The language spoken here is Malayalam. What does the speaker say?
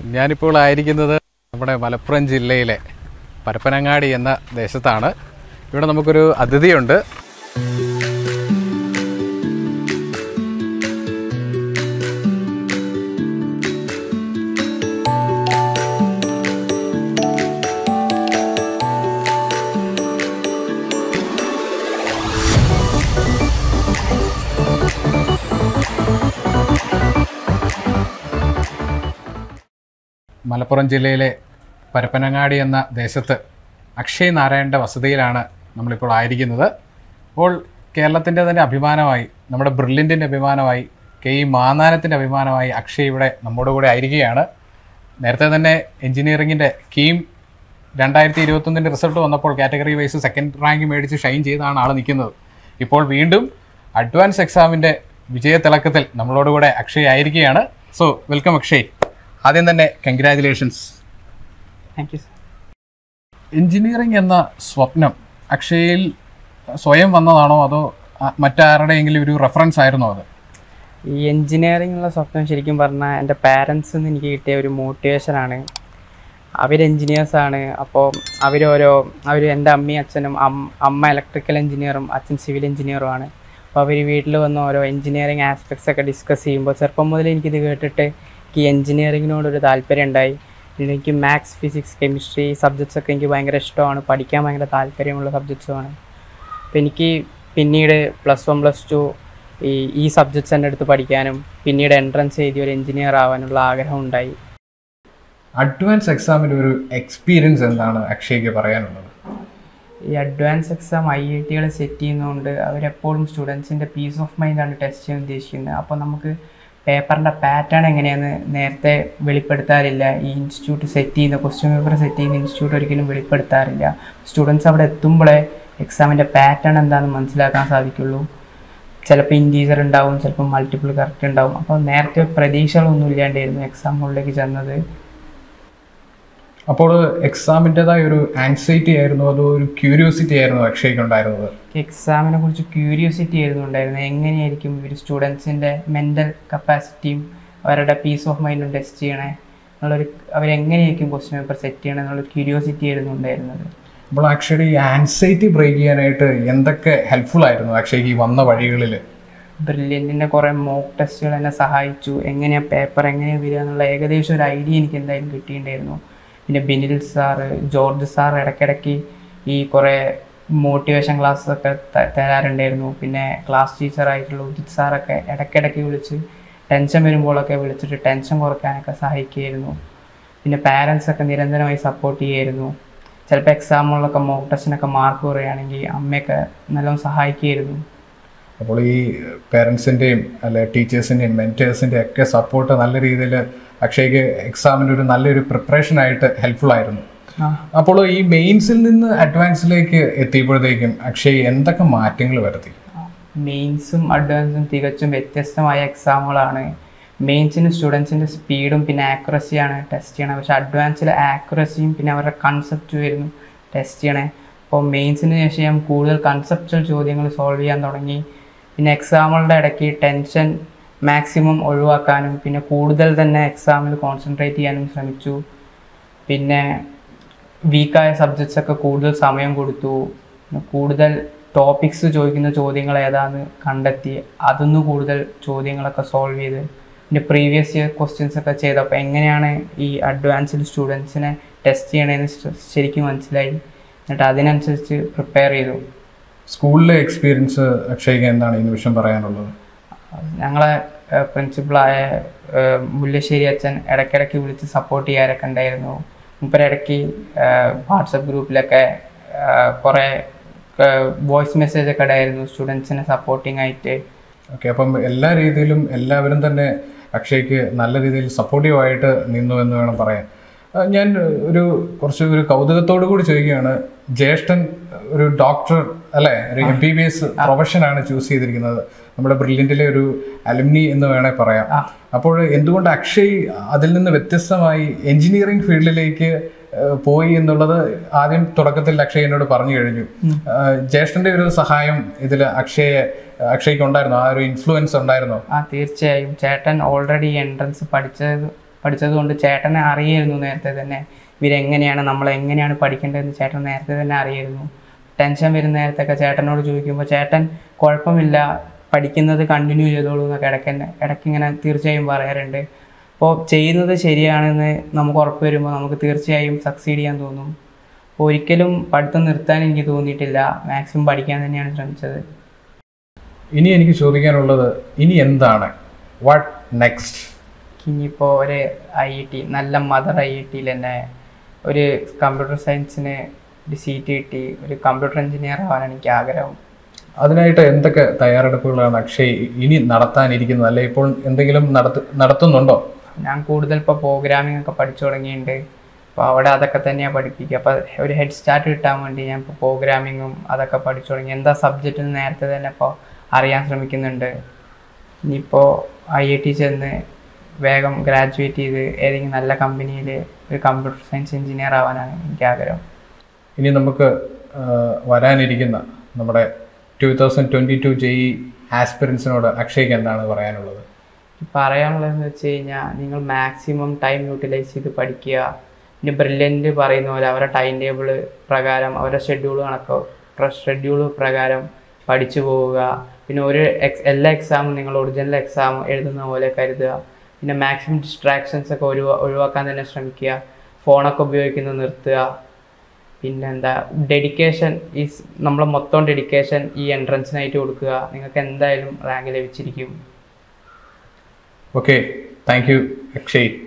ഞാനിപ്പോൾ ആയിരിക്കുന്നത് നമ്മുടെ മലപ്പുറം ജില്ലയിലെ പരപ്പനങ്ങാടി എന്ന ദേശത്താണ് ഇവിടെ നമുക്കൊരു അതിഥിയുണ്ട് മലപ്പുറം ജില്ലയിലെ പരപ്പനങ്ങാടി എന്ന ദേശത്ത് അക്ഷയ് നാരായണൻ്റെ വസതിയിലാണ് നമ്മളിപ്പോൾ ആയിരിക്കുന്നത് അപ്പോൾ കേരളത്തിൻ്റെ തന്നെ അഭിമാനമായി നമ്മുടെ ബ്രില്യൻറ്റിൻ്റെ അഭിമാനമായി കെ ഇ മാന്നാനത്തിൻ്റെ അഭിമാനമായി അക്ഷയ് ഇവിടെ നമ്മുടെ കൂടെ ആയിരിക്കുകയാണ് നേരത്തെ തന്നെ എഞ്ചിനീയറിങ്ങിൻ്റെ കീം രണ്ടായിരത്തി ഇരുപത്തൊന്നിൻ്റെ റിസൾട്ട് വന്നപ്പോൾ കാറ്റഗറി വൈസ് സെക്കൻഡ് റാങ്ക് മേടിച്ച് ഷൈൻ ചെയ്താണ് ആൾ നിൽക്കുന്നത് ഇപ്പോൾ വീണ്ടും അഡ്വാൻസ് എക്സാമിൻ്റെ വിജയത്തിളക്കത്തിൽ നമ്മളോടുകൂടെ അക്ഷയ് ആയിരിക്കുകയാണ് സോ വെൽക്കം അക്ഷയ് ആദ്യം തന്നെ കൺഗ്രാറ്റുലേഷൻസ് താങ്ക് യു എഞ്ചിനീയറിംഗ് എന്ന സ്വപ്നം അക്ഷയയിൽ സ്വയം വന്നതാണോ അതോ ആ, മറ്റാരുടെയെങ്കിലും ഒരു റെഫറൻസ് ആയിരുന്നോ അത് ഈ എൻജിനീയറിംഗ് ഉള്ള സ്വപ്നം ശരിക്കും പറഞ്ഞാൽ എൻ്റെ പാരൻസിൽ നിന്ന് എനിക്ക് കിട്ടിയ ഒരു മോട്ടിവേഷനാണ് അവർ എൻജിനീയേഴ്സാണ് അപ്പോൾ അവരോരോ അവർ എൻ്റെ അമ്മയും അച്ഛനും അം- അമ്മ ഇലക്ട്രിക്കൽ എഞ്ചിനീയറും അച്ഛൻ സിവിൽ എഞ്ചിനീയറുമാണ് അപ്പോൾ അവർ വീട്ടിൽ വന്ന് ഓരോ എഞ്ചിനീയറിംഗ് ആസ്പെക്ട്സ് ഒക്കെ ഡിസ്കസ് ചെയ്യുമ്പോൾ ചെറുപ്പം മുതൽ എനിക്കിത് കേട്ടിട്ട് എനിക്ക് ഈ എഞ്ചിനീയറിങ്ങിനോടൊരു താല്പര്യം ഉണ്ടായി പിന്നെ എനിക്ക് മാത്സ് ഫിസിക്സ് കെമിസ്ട്രി സബ്ജക്ട്സ് ഒക്കെ എനിക്ക് ഭയങ്കര ഇഷ്ടമാണ് പഠിക്കാൻ ഭയങ്കര താല്പര്യമുള്ള സബ്ജക്ട്സുമാണ് അപ്പോൾ എനിക്ക് പിന്നീട് പ്ലസ് വൺ പ്ലസ് ടു ഈ ഈ സബ്ജക്ട്സ് എൻ്റെ അടുത്ത് പഠിക്കാനും പിന്നീട് എൻട്രൻസ് എഴുതി ഒരു എഞ്ചിനീയർ ആവാനുള്ള ആഗ്രഹം ഉണ്ടായി അഡ്വാൻസ് എക്സാമിൻ്റെ ഒരു എക്സ്പീരിയൻസ് എന്താണ് അക്ഷയ്ക്ക് പറയാനുള്ളത് ഈ അഡ്വാൻസ് എക്സാം ഐ ഐ ടികൾ സെറ്റ് ചെയ്യുന്നതുകൊണ്ട് അവരെപ്പോഴും സ്റ്റുഡൻസിൻ്റെ പീസ് ഓഫ് മൈൻഡാണ് ടെസ്റ്റ് ചെയ്യാൻ ഉദ്ദേശിക്കുന്നത് അപ്പോൾ നമുക്ക് പേപ്പറിൻ്റെ പാറ്റേൺ എങ്ങനെയാണെന്ന് നേരത്തെ വെളിപ്പെടുത്താറില്ല ഈ ഇൻസ്റ്റിറ്റ്യൂട്ട് സെറ്റ് ചെയ്യുന്ന ക്വസ്റ്റ്യൻ പേപ്പർ സെറ്റ് ചെയ്യുന്ന ഇൻസ്റ്റിറ്റ്യൂട്ട് ഒരിക്കലും വെളിപ്പെടുത്താറില്ല സ്റ്റുഡൻസ് അവിടെ എത്തുമ്പോഴേ എക്സാമിൻ്റെ പാറ്റേൺ എന്താണെന്ന് മനസ്സിലാക്കാൻ സാധിക്കുള്ളൂ ചിലപ്പോൾ ഇൻറ്റീസർ ഉണ്ടാവും ചിലപ്പോൾ മൾട്ടിപ്പിൾ കറക്റ്റ് ഉണ്ടാവും അപ്പോൾ നേരത്തെ പ്രതീക്ഷകളൊന്നും ഇല്ലാണ്ടായിരുന്നു എക്സാം ഹോളിലേക്ക് ചെന്നത് അപ്പോൾ എക്സാമിൻ്റെതായ ഒരു ആൻസൈറ്റി ആയിരുന്നു അതോ ഒരു ക്യൂരിയോസിറ്റി ആയിരുന്നു അക്ഷയ്ക്ക് ഉണ്ടായിരുന്നത് എക്സാമിനെ കുറിച്ച് ക്യൂരിയോസിറ്റി ആയിരുന്നു ഉണ്ടായിരുന്നത് എങ്ങനെയായിരിക്കും ഇവർ സ്റ്റുഡൻസിൻ്റെ മെൻ്റൽ കപ്പാസിറ്റിയും അവരുടെ പീസ് ഓഫ് മൈൻഡും ടെസ്റ്റ് ചെയ്യണേ എന്നുള്ളൊരു അവരെങ്ങനെയായിരിക്കും ക്വസ്റ്റ്യൻ പേപ്പർ സെറ്റ് ചെയ്യണേ എന്നുള്ള ക്യൂരിയോസിറ്റി ആയിരുന്നു ഉണ്ടായിരുന്നത് അപ്പോൾ ആക്ച്വലി ഈ ആൻസൈറ്റി ബ്രേക്ക് ചെയ്യാനായിട്ട് എന്തൊക്കെ ഹെൽപ്ഫുൾ ആയിരുന്നു അക്ഷയ്ക്ക് ഈ വന്ന വഴികളിൽ ബ്രില്യൻറ്റിൻ്റെ കുറേ മോക്ക് ടെസ്റ്റുകൾ എന്നെ സഹായിച്ചു എങ്ങനെയാണ് പേപ്പർ എങ്ങനെയാണ് വരിക എന്നുള്ള ഏകദേശം ഒരു ഐഡിയ എനിക്ക് എന്തായാലും കിട്ടിയിട്ടുണ്ടായിരുന്നു പിന്നെ ബിനിൽ സാറ് ജോർജ് സാർ ഇടയ്ക്കിടയ്ക്ക് ഈ കുറേ മോട്ടിവേഷൻ ക്ലാസ്സസ് ഒക്കെ ത- തരാറുണ്ടായിരുന്നു പിന്നെ ക്ലാസ് ടീച്ചറായിട്ടുള്ള ഉദിത് സാറൊക്കെ ഇടയ്ക്കിടയ്ക്ക് വിളിച്ച് ടെൻഷൻ വരുമ്പോഴൊക്കെ വിളിച്ചിട്ട് ടെൻഷൻ കുറയ്ക്കാനൊക്കെ സഹായിക്കുമായിരുന്നു പിന്നെ പാരൻസ് ഒക്കെ നിരന്തരമായി സപ്പോർട്ട് ചെയ്യുമായിരുന്നു ചിലപ്പോൾ എക്സാമുകളിലൊക്കെ മോക്ക് ടെസ്റ്റിനൊക്കെ മാർക്ക് കുറയുകയാണെങ്കിൽ അമ്മയൊക്കെ നല്ലോണം സഹായിക്കുമായിരുന്നു അപ്പോൾ ഈ പേരൻസിൻ്റെയും അല്ലെ ടീച്ചേഴ്സിൻ്റെയും മെൻറ്റേഴ്സിൻ്റെയും ഒക്കെ സപ്പോർട്ട് നല്ല രീതിയിൽ അക്ഷയ്ക്ക് എക്സാമിന് ഒരു നല്ലൊരു പ്രിപ്പറേഷൻ ആയിട്ട് ഹെൽപ്ഫുൾ ആയിരുന്നു ആ അപ്പോൾ ഈ മെയിൻസിൽ നിന്ന് അഡ്വാൻസിലേക്ക് എത്തിയപ്പോഴത്തേക്കും അക്ഷയ് എന്തൊക്കെ മാറ്റങ്ങൾ വരുത്തി മെയിൻസും അഡ്വാൻസും തികച്ചും വ്യത്യസ്തമായ എക്സാമുകളാണ് മെയിൻസിന് സ്റ്റുഡൻസിൻ്റെ സ്പീഡും പിന്നെ ആക്യുറസിയാണ് ടെസ്റ്റ് ചെയ്യണത് പക്ഷേ അഡ്വാൻസിൽ ആക്യുറസിയും പിന്നെ അവരുടെ കൺസെപ്റ്റ് വരുന്നു ടെസ്റ്റ് ചെയ്യണേ അപ്പോൾ മെയിൻസിന് ശേഷം ഞാൻ കൂടുതൽ കൺസെപ്റ്റൽ ചോദ്യങ്ങൾ സോൾവ് ചെയ്യാൻ തുടങ്ങി പിന്നെ എക്സാമുകളുടെ ഇടയ്ക്ക് ടെൻഷൻ മാക്സിമം ഒഴിവാക്കാനും പിന്നെ കൂടുതൽ തന്നെ എക്സാമിൽ കോൺസെൻട്രേറ്റ് ചെയ്യാനും ശ്രമിച്ചു പിന്നെ വീക്കായ സബ്ജക്ട്സ് ഒക്കെ കൂടുതൽ സമയം കൊടുത്തു പിന്നെ കൂടുതൽ ടോപ്പിക്സ് ചോദിക്കുന്ന ചോദ്യങ്ങൾ ഏതാന്ന് കണ്ടെത്തി അതൊന്ന് കൂടുതൽ ചോദ്യങ്ങളൊക്കെ സോൾവ് ചെയ്ത് പിന്നെ പ്രീവിയസ് ഇയർ ക്വസ്റ്റ്യൻസ് ഒക്കെ ചെയ്തപ്പോൾ എങ്ങനെയാണ് ഈ അഡ്വാൻസ്ഡ് സ്റ്റുഡൻസിനെ ടെസ്റ്റ് ചെയ്യണതെന്ന് ശ- ശരിക്കും മനസ്സിലായി എന്നിട്ട് അതിനനുസരിച്ച് പ്രിപ്പയർ ചെയ്തു സ്കൂളിലെ എക്സ്പീരിയൻസ് അക്ഷയ്ക്ക് എന്താണ് ഈ നിമിഷം പറയാനുള്ളത് ഞങ്ങളെ പ്രിൻസിപ്പളായ മുല്ലശ്ശേരി അച്ഛൻ ഇടയ്ക്കിടയ്ക്ക് വിളിച്ച് സപ്പോർട്ട് ചെയ്യാറൊക്കെ ഉണ്ടായിരുന്നു മുപ്പരിടയ്ക്ക് വാട്സപ്പ് ഗ്രൂപ്പിലൊക്കെ കുറേ വോയിസ് മെസ്സേജ് ഒക്കെ ഇടായിരുന്നു സ്റ്റുഡൻസിനെ സപ്പോർട്ടിങ് ആയിട്ട് ഓക്കെ അപ്പം എല്ലാ രീതിയിലും എല്ലാവരും തന്നെ അക്ഷയ്ക്ക് നല്ല രീതിയിൽ സപ്പോർട്ടീവായിട്ട് നിന്നു എന്ന് വേണം പറയാൻ ആ, ഞാൻ ഒരു കുറച്ച് ഒരു കൗതുകത്തോടു കൂടി ചോദിക്കുകയാണ് ജ്യേഷ്ഠൻ ഒരു ഡോക്ടർ അല്ലെ ഒരു എം ബി ബി എസ് പ്രൊഫഷനാണ് ചൂസ് ചെയ്തിരിക്കുന്നത് നമ്മുടെ ബ്രില്യൻറ്റിലെ ഒരു അലുമിനി എന്ന് വേണേൽ പറയാം ആ. അപ്പോൾ എന്തുകൊണ്ട് അക്ഷയ് അതിൽ നിന്ന് വ്യത്യസ്തമായി എഞ്ചിനീയറിംഗ് ഫീൽഡിലേക്ക് ഏഹ്, പോയി എന്നുള്ളത് ആദ്യം തുടക്കത്തിൽ അക്ഷയ് എന്നോട് പറഞ്ഞു കഴിഞ്ഞു ഏഹ്, ജ്യേഷ്ഠന്റെ ഒരു സഹായം ഇതിൽ അക്ഷയെ അക്ഷയ്ക്ക് ഉണ്ടായിരുന്നോ ആ ഒരു ഇൻഫ്ലുവൻസ് ഉണ്ടായിരുന്നോ ആ തീർച്ചയായും ചേട്ടൻ ഓൾറെഡി എൻട്രൻസ് പഠിച്ചത് പഠിച്ചത് കൊണ്ട് ചേട്ടനെ അറിയായിരുന്നു നേരത്തെ തന്നെ ഇവരെങ്ങനെയാണ് നമ്മൾ എങ്ങനെയാണ് പഠിക്കേണ്ടതെന്ന് ചേട്ടൻ നേരത്തെ തന്നെ അറിയായിരുന്നു ടെൻഷൻ വരുന്ന നേരത്തൊക്കെ ചേട്ടനോട് ചോദിക്കുമ്പോൾ ചേട്ടൻ കുഴപ്പമില്ല പഠിക്കുന്നത് കണ്ടിന്യൂ ചെയ്തോളൂ എന്നൊക്കെ ഇടയ്ക്ക് തന്നെ ഇടയ്ക്ക് ഇങ്ങനെ തീർച്ചയായും പറയാറുണ്ട് അപ്പോൾ ചെയ്യുന്നത് ശരിയാണെന്ന് നമുക്ക് ഉറപ്പ് വരുമ്പോൾ നമുക്ക് തീർച്ചയായും സക്സീഡ് ചെയ്യാൻ തോന്നും അപ്പോൾ ഒരിക്കലും പഠിത്തം നിർത്താൻ എനിക്ക് തോന്നിയിട്ടില്ല മാക്സിമം പഠിക്കാൻ തന്നെയാണ് ശ്രമിച്ചത് ഇനി എനിക്ക് ചോദിക്കാനുള്ളത് ഇനി എന്താണ് വാട്ട് നെക്സ്റ്റ് ഇനിയിപ്പോൾ ഒരു ഐ ഐ ടി നല്ല മദർ ഐ ഐ ടിയിൽ തന്നെ ഒരു കമ്പ്യൂട്ടർ സയൻസിന് ഒരു സീറ്റ് കിട്ടി ഒരു കമ്പ്യൂട്ടർ എഞ്ചിനീയർ ആവാനാണ് എനിക്ക് ആഗ്രഹം അതിനായിട്ട് എന്തൊക്കെ തയ്യാറെടുപ്പുകളാണ് അക്ഷയ് ഇനി നടത്താനിരിക്കുന്നത് അല്ലെ ഇപ്പോൾ എന്തെങ്കിലും നടത്ത നടത്തുന്നുണ്ടോ ഞാൻ കൂടുതൽ ഇപ്പോൾ പ്രോഗ്രാമിംഗ് ഒക്കെ പഠിച്ചു തുടങ്ങിയിട്ടുണ്ട് അപ്പോൾ അവിടെ അതൊക്കെ തന്നെയാണ് പഠിപ്പിക്കുക അപ്പോൾ ഒരു ഹെഡ് സ്റ്റാർട്ട് കിട്ടാൻ വേണ്ടി ഞാൻ ഇപ്പോൾ പ്രോഗ്രാമിങ്ങും അതൊക്കെ പഠിച്ചു തുടങ്ങി എന്താ സബ്ജക്റ്റ് എന്ന് നേരത്തെ തന്നെ ഇപ്പോൾ അറിയാൻ ശ്രമിക്കുന്നുണ്ട് ഇനിയിപ്പോൾ ഐ ഐ ടി ചെന്ന് വേഗം ഗ്രാജുവേറ്റ് ചെയ്ത് ഏതെങ്കിലും നല്ല കമ്പനിയിൽ ഒരു കമ്പ്യൂട്ടർ സയൻസ് എഞ്ചിനീയർ ആവാനാണ് എനിക്ക് ആഗ്രഹം ഇനി നമുക്ക് ആ, വരാനിരിക്കുന്ന നമ്മുടെ two thousand twenty two JEE ആസ്പിറൻസിനോട് അക്ഷയ്ക്ക് എന്താണ് പറയാനുള്ളത് പറയാനുള്ളതെന്ന് വെച്ച് കഴിഞ്ഞാൽ നിങ്ങൾ മാക്സിമം ടൈം യൂട്ടിലൈസ് ചെയ്ത് പഠിക്കുക പിന്നെ ബ്രില്യൻ്റ് പറയുന്ന പോലെ അവരുടെ ടൈം ടേബിൾ പ്രകാരം അവരുടെ ഷെഡ്യൂൾ കണക്കോ ഷെഡ്യൂൾ പ്രകാരം പഠിച്ചു പോവുക പിന്നെ ഒരു എക്സ് എല്ലാ എക്സാമും നിങ്ങൾ ഒറിജിനൽ എക്സാം എഴുതുന്ന പോലെ കരുതുക പിന്നെ മാക്സിമം ഡിസ്ട്രാക്ഷൻസ് ഒക്കെ ഒഴിവാ ഒഴിവാക്കാൻ തന്നെ ശ്രമിക്കുക ഫോണൊക്കെ ഉപയോഗിക്കുന്നത് നിർത്തുക പിന്നെന്താ ഡെഡിക്കേഷൻ ഈസ് നമ്മൾ മൊത്തം ഡെഡിക്കേഷൻ ഈ എൻട്രൻസിനായിട്ട് കൊടുക്കുക നിങ്ങൾക്ക് എന്തായാലും റാങ്ക് ലഭിച്ചിരിക്കും ഓക്കെ താങ്ക് യു അക്ഷയ്